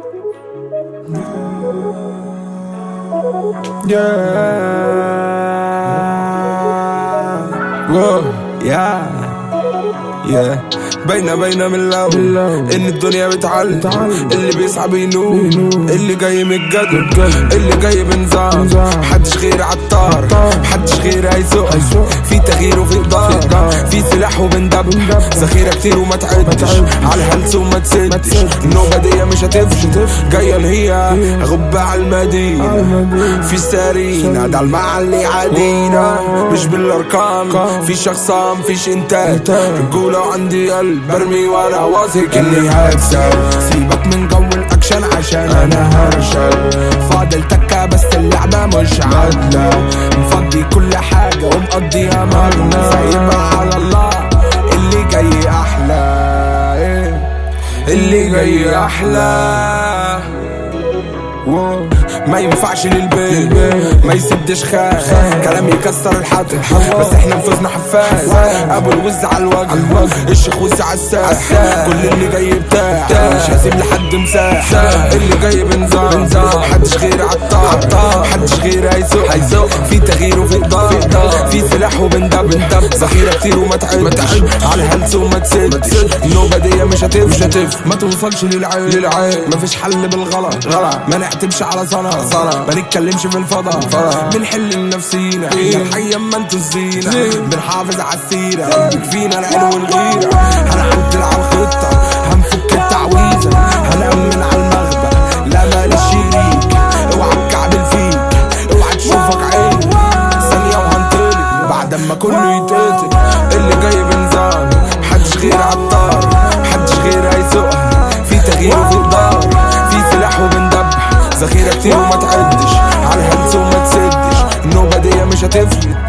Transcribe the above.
Yeah. Whoa. Yeah. Yeah. باينة باينة من الأول إن الدنيا بتعلم اللي بيسعى بينوم اللي جاي من الجد اللي جاي بنظام محدش غير عطار محدش غير هيسوق في تغيير وفي إقدار في سلاح وبندب ذخيرة كتير وما تعدش على الهلس وما تسدش النوبة دي مش هتفشل جاية هي غبة على المدينة في سارينا ده المعلي عادينا مش بالأرقام في شخصام فيش إنتاج رجولة وعندي قلب برمي وانا واثق اني هكسب سيبك من جو الاكشن عشان انا هرشل فاضل تكة بس اللعبة مش عادلة مفضي كل حاجة ومقضيها مغنى سايبها على الله اللي جاي احلى إيه. اللي جاي احلى واو. ما ينفعش للبيت ما يسدش خاخ كلام يكسر الحد بس احنا نفوزنا حفاز ابو الوز على الوجه الشيخ وز على الساح كل اللي جاي بتاع مش هسيب لحد مساح اللي جاي بنظام محدش غير عطار محدش غير هيسوق في تغيير وفي اقدار في سلاح وبندب ذخيره كتير وما تعدش على الهلس وما تسدش النوبه دي مش هتفشل ما توصلش للعين مفيش حل بالغلط ما نعتمش على صنع ما نتكلمش في الفضاء بنحل لنفسينا الحي اما انتوا الزينة بنحافظ على السيرة يكفينا العين والغيرة هنعدل على الخطة هنفك التعويذة هنأمن على المغبى لا مال الشريك اوعى تكعبل فيك اوعى تشوفك عين ثانية وهنطلق بعد ما كله يتقتل اللي جاي بنظام محدش غير عطار محدش غير هيسوقها في تغيير وفي إقدار في سلاح وبندبح ذخيرة كتير وما تعدش على الهلس وما تسدش النوبة دي مش هتفلت